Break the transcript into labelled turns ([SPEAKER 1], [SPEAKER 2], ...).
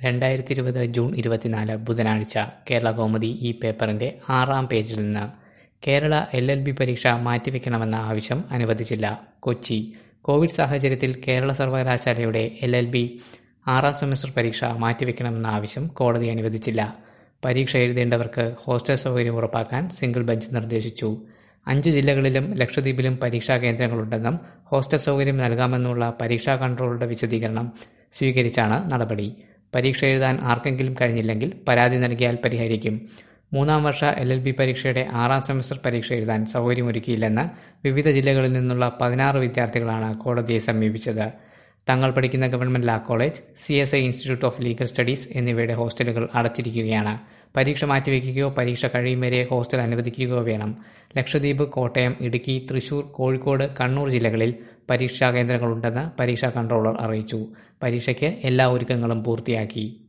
[SPEAKER 1] രണ്ടായിരത്തി ഇരുപത് ജൂൺ ഇരുപത്തിനാല് ബുധനാഴ്ച കേരള കൗമുദി ഈ പേപ്പറിന്റെ ആറാം പേജിൽ നിന്ന് കേരള എൽ എൽ ബി പരീക്ഷ മാറ്റിവെക്കണമെന്ന ആവശ്യം അനുവദിച്ചില്ല കൊച്ചി കോവിഡ് സാഹചര്യത്തിൽ കേരള സർവകലാശാലയുടെ എൽ എൽ ബി ആറാം സെമസ്റ്റർ പരീക്ഷ മാറ്റിവെക്കണമെന്ന ആവശ്യം കോടതി അനുവദിച്ചില്ല പരീക്ഷ എഴുതേണ്ടവർക്ക് ഹോസ്റ്റൽ സൗകര്യം ഉറപ്പാക്കാൻ സിംഗിൾ ബെഞ്ച് നിർദ്ദേശിച്ചു അഞ്ച് ജില്ലകളിലും ലക്ഷദ്വീപിലും പരീക്ഷാ കേന്ദ്രങ്ങളുണ്ടെന്നും ഹോസ്റ്റൽ സൗകര്യം നൽകാമെന്നുള്ള പരീക്ഷാ കൺട്രോളുടെ വിശദീകരണം സ്വീകരിച്ചാണ് നടപടി പരീക്ഷ എഴുതാൻ ആർക്കെങ്കിലും കഴിഞ്ഞില്ലെങ്കിൽ പരാതി നൽകിയാൽ പരിഹരിക്കും മൂന്നാം വർഷ എൽ എൽ ബി പരീക്ഷയുടെ ആറാം സെമസ്റ്റർ പരീക്ഷ എഴുതാൻ സൗകര്യമൊരുക്കിയില്ലെന്ന് വിവിധ ജില്ലകളിൽ നിന്നുള്ള പതിനാറ് വിദ്യാർത്ഥികളാണ് കോടതിയെ സമീപിച്ചത് തങ്ങൾ പഠിക്കുന്ന government law college C S I institute of legal studies എന്നിവയുടെ ഹോസ്റ്റലുകൾ അടച്ചിരിക്കുകയാണ് പരീക്ഷ മാറ്റിവെക്കുകയോ പരീക്ഷ കഴിയും വരെ ഹോസ്റ്റൽ അനുവദിക്കുകയോ വേണം ലക്ഷദ്വീപ് കോട്ടയം ഇടുക്കി തൃശൂർ കോഴിക്കോട് കണ്ണൂർ ജില്ലകളിൽ പരീക്ഷാ കേന്ദ്രങ്ങളുണ്ടെന്ന് പരീക്ഷാ കൺട്രോളർ അറിയിച്ചു പരീക്ഷയ്ക്ക് എല്ലാ ഒരുക്കങ്ങളും പൂർത്തിയാക്കി